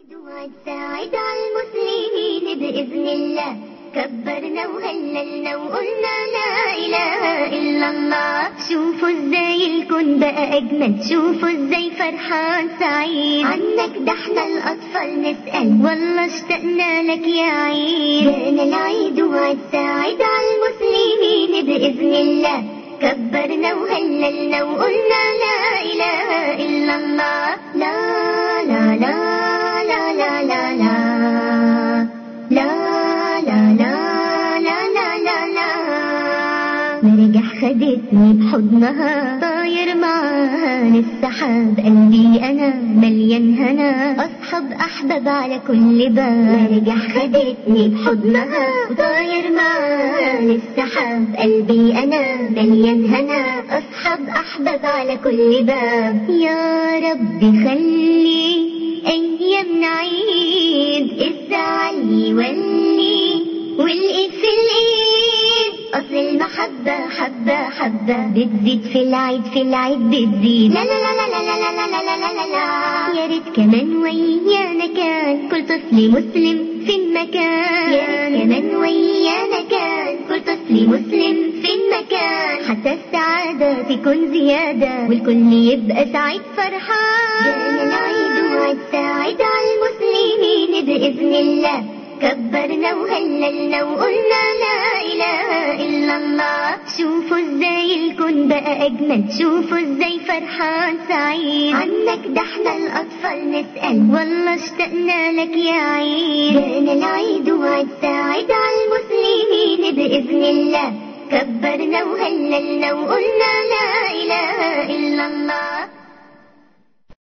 ساعد على المسلمين بإذن الله كبرنا وهللنا وقلنا لا إله إلا الله شوفوا ازاي الكون بقى أجمل شوفوا ازاي فرحان سعيد عنك ده احنا الأطفال نسأل والله اشتقنا لك يا عيد جانا العيد وعد ساعد على المسلمين بإذن الله كبرنا وهللنا وقلنا لا إله إلا الله لا لا لا لا لا لا لا لا لا لا لا لا لا لا مرجح خدتني بحضنها طاير معاها للسحاب قلبي انا مليان هنا اصحاب احباب على كل باب مرجح خدتني بحضنها وطاير معاها للسحاب قلبي انا مليان هنا اصحاب احباب على كل باب يا رب خلي ايامنا عيد الزعل يولي والايد في الايد اصل المحبة حبة حبة بتزيد في العيد في العيد بتزيد لا لا لا لا لا لا لا لا لا لا لا لا يا ريت كمان ويانا كان كل طفل مسلم في المكان يا ريت كمان ويانا كان كل طفل مسلم في المكان حتى السعادة تكون زيادة والكل يبقى سعيد فرحان جانا العيد وعد ساعد على المسلمين بإذن الله كبرنا وهللنا وقلنا لا إله إلا الله شوفوا ازاي الكون بقى أجمل شوفوا ازاي فرحان سعيد عنك ده احنا الأطفال نسأل والله اشتقنا لك يا عيد جانا العيد وعد ساعد على المسلمين بإذن الله كبرنا وهللنا وقلنا لا إله إلا الله